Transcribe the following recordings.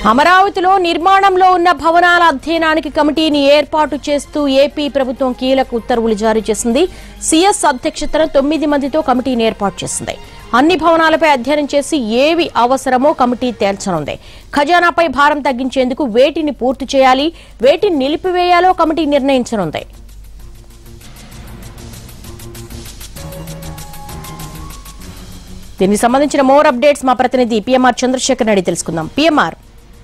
అమరావతిలో నిర్మాణంలో ఉన్న భవనాల అధ్యయనానికి కమిటీని ఏర్పాటు చేస్తూ ఏపీ ప్రభుత్వం కీలక ఉత్తర్వులు జారీ చేసింది సీఎస్ అధ్యక్షతన తొమ్మిది మందితో కమిటీని ఏర్పాటు చేసింది అన్ని భవనాలపై అధ్యయనం చేసి ఏవి అవసరమో కమిటీ తేల్చనుంది ఖజానాపై భారం తగ్గించేందుకు వేటిని పూర్తి చేయాలి వేటిని నిలిపివేయాలో కమిటీ నిర్ణయించనుంది దీనికి సంబంధించిన మోర్ అప్డేట్స్ మా ప్రతినిధి పిఎంఆర్ చంద్రశేఖర్ రెడ్డి తెలుసుకుందాం పిఎంఆర్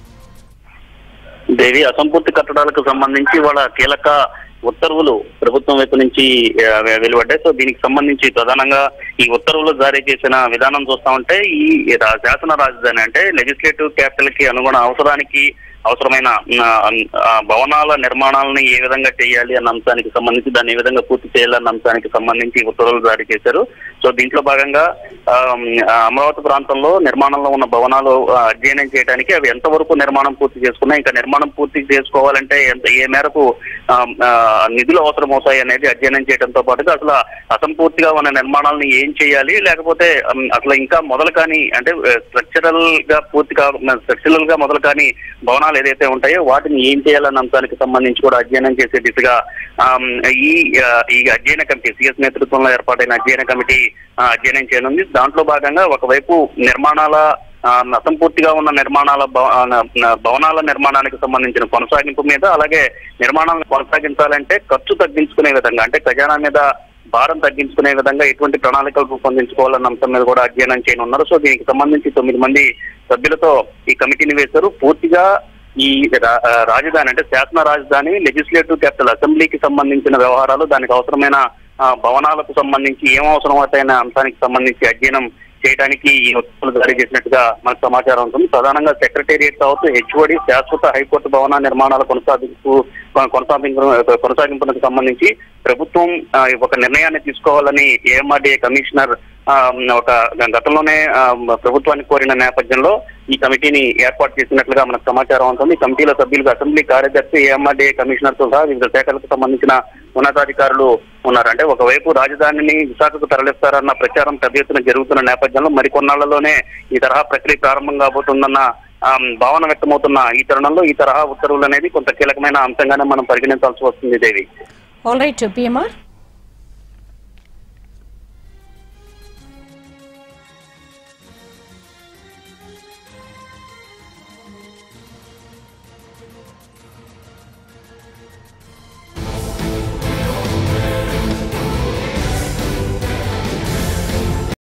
దేవి అసంపూర్తి కట్టడాలకు సంబంధించి వాళ్ళ కీలక ఉత్తర్వులు ప్రభుత్వం వైపు నుంచి ఆ, వెలువడ్డాయి సో దీనికి సంబంధించి ప్రధానంగా ఈ ఉత్తర్వులు జారీ చేసిన విధానం చూస్తా ఉంటే ఈ రా- శాసన రాజధాని అంటే లెజిస్లేటివ్ క్యాపిటల్ కి అనుగుణ అవసరానికి అవసరమైన ఆ, ఆ, భవనాల నిర్మాణాలను ఏ విధంగా చేయాలి అన్న అంశానికి సంబంధించి దాన్ని ఏ విధంగా పూర్తి చేయాలన్న అంశానికి సంబంధించి ఉత్తర్వులు జారీ చేశారు సో దీంట్లో భాగంగా ఆ, ఆ, అమరావతి ప్రాంతంలో నిర్మాణంలో ఉన్న భవనాలు ఆ, అధ్యయనం చేయడానికి అవి ఎంతవరకు నిర్మాణం పూర్తి చేసుకున్నాయి ఇంకా నిర్మాణం పూర్తి చేసుకోవాలంటే ఎంత ఏ మేరకు ఆ, ఆ, నిధులు అవసరం అవుతాయి అనేది అధ్యయనం చేయడంతో పాటుగా అసలు అసంపూర్తిగా ఉన్న నిర్మాణాలను ఏం చేయాలి లేకపోతే ఉమ్, అసలు ఇంకా మొదలు కాని అంటే స్ట్రక్చరల్ గా పూర్తిగా స్ట్రక్చరల్ గా మొదలు కాని భవనాలు ఏదైతే ఉంటాయో వాటిని ఏం చేయాలన్న అంశానికి సంబంధించి కూడా అధ్యయనం చేసే దిశగా ఆమ్, ఈ ఆ, ఈ అధ్యయన కమిటీ సిఎస్ నేతృత్వంలో ఏర్పాటైన అధ్యయన కమిటీ ఆ, అధ్యయనం చేయనుంది దాంట్లో భాగంగా ఒకవైపు నిర్మాణాల ఆ, అసంపూర్తిగా ఉన్న నిర్మాణాల భవ- ఆ, న- భవనాల నిర్మాణానికి సంబంధించిన కొనసాగింపు మీద అలాగే నిర్మాణాలను కొనసాగించాలంటే ఖర్చు తగ్గించుకునే విధంగా అంటే ఖజానా మీద భారం తగ్గించుకునే విధంగా ఎటువంటి ప్రణాళికలు రూపొందించుకోవాలన్న అంశం మీద కూడా అధ్యయనం చేయనున్నారు సో దీనికి సంబంధించి తొమ్మిది మంది సభ్యులతో ఈ కమిటీని వేశారు పూర్తిగా ఈ రా- ఆ, రాజధాని అంటే శాసన రాజధాని లెజిస్లేటివ్ క్యాపిటల్ అసెంబ్లీకి సంబంధించిన వ్యవహారాలు దానికి అవసరమైన ఆ, భవనాలకు సంబంధించి ఏం అవసరం అవుతాయనే అంశానికి సంబంధించి అధ్యయనం చేయడానికి ఈ ఉత్తర్వులు జారీ చేసినట్టుగా మనకు సమాచారం ఉంటుంది ప్రధానంగా సెక్రటేరియట్ కావచ్చు హెచ్ఓడి శాశ్వత హైకోర్టు భవన నిర్మాణాల కొనసాగింపు కొనసాగింపు కొనసాగింపునకు సంబంధించి ప్రభుత్వం ఆ, ఒక నిర్ణయాన్ని తీసుకోవాలని ఏఎంఆర్డీఏ కమిషనర్ ఆ, ఒక గతంలోనే ఆ, ప్రభుత్వాన్ని కోరిన నేపథ్యంలో ఈ కమిటీని ఏర్పాటు చేసినట్లుగా మనకు సమాచారం ఉంటుంది ఈ కమిటీలో సభ్యులుగా అసెంబ్లీ కార్యదర్శి ఏఎంఆర్డీఏ కమిషనర్ తో సహా వివిధ శాఖలకు సంబంధించిన ఉన్నతాధికారులు ఉన్నారు అంటే ఒకవైపు రాజధానిని విశాఖకు తరలిస్తారన్న ప్రచారం పెద్ద ఎత్తున జరుగుతున్న నేపథ్యంలో మరికొన్నాళ్లలోనే ఈ తరహా ప్రక్రియ ప్రారంభం కాబోతుందన్న ఆ, భావన వ్యక్తమవుతున్న ఈ తరుణంలో ఈ తరహా ఉత్తర్వులు అనేది కొంత కీలకమైన అంశంగానే మనం పరిగణించాల్సి వస్తుంది దేవి ఆల్ రైట్ పిఎంఆర్